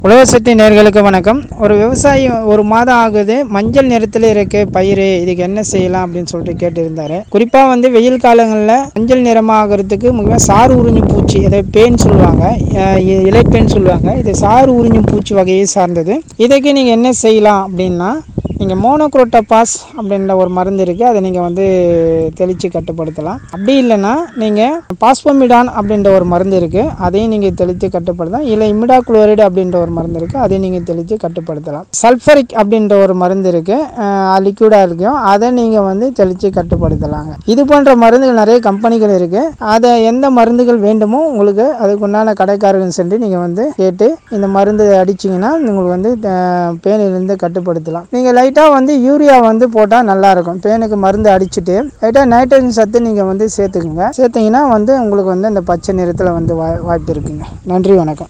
உழவசக்தி நேர்களுக்கு வணக்கம் ஒரு விவசாயி ஒரு மாதம் ஆகுது மஞ்சள் நிறத்தில் இருக்கு பயிர் இதுக்கு என்ன செய்யலாம் அப்படின்னு சொல்லிட்டு கேட்டிருந்தாரு குறிப்பாக வந்து வெயில் காலங்களில் மஞ்சள் நிறமாகிறதுக்கு முக்கியமாக சாறு உறிஞ்சும் பூச்சி இதை பேன் சொல்லுவாங்க அஹ் இ- இலைப்பேன் சொல்லுவாங்க இது சாறு உறிஞ்சும் பூச்சி வகையை சார்ந்தது இதுக்கு நீங்கள் என்ன செய்யலாம் அப்படின்னா நீங்கள் மோனோக்ரோட்டோபாஸ் அப்படின்ற ஒரு மருந்து இருக்குது அதை நீங்கள் வந்து தெளித்து கட்டுப்படுத்தலாம் அப்படி இல்லைன்னா நீங்கள் பாஸ்போமிடான் அப்படின்ற ஒரு மருந்து இருக்குது அதையும் நீங்கள் தெளித்து கட்டுப்படுத்தலாம் இல்லை இமிடா குளோரைடு அப்படின்ற ஒரு மருந்து இருக்குது அதையும் நீங்கள் தெளித்து கட்டுப்படுத்தலாம் சல்ஃபரிக் அப்படின்ற ஒரு மருந்து இருக்குது லிக்விடாக இருக்கும் அதை நீங்கள் வந்து தெளித்து கட்டுப்படுத்தலாங்க இது போன்ற மருந்துகள் நிறைய கம்பெனிகள் இருக்குது அதை எந்த மருந்துகள் வேண்டுமோ உங்களுக்கு அதுக்குண்டான கடைக்காரர்கள் சென்று நீங்கள் வந்து கேட்டு இந்த மருந்து அடிச்சிங்கன்னா உங்களுக்கு வந்து அஹ், பேனிலிருந்து கட்டுப்படுத்தலாம் நீங்கள் லைட்டாக வந்து யூரியா வந்து போட்டால் நல்லாயிருக்கும் பேனுக்கு மருந்து அடிச்சுட்டு லைட்டாக நைட்ரஜன் சத்து நீங்கள் வந்து சேர்த்துக்குங்க சேர்த்தீங்கன்னா வந்து உங்களுக்கு வந்து இந்த பச்சை நிறத்தில் வந்து வாய் வாய்ப்பு இருக்குங்க நன்றி வணக்கம்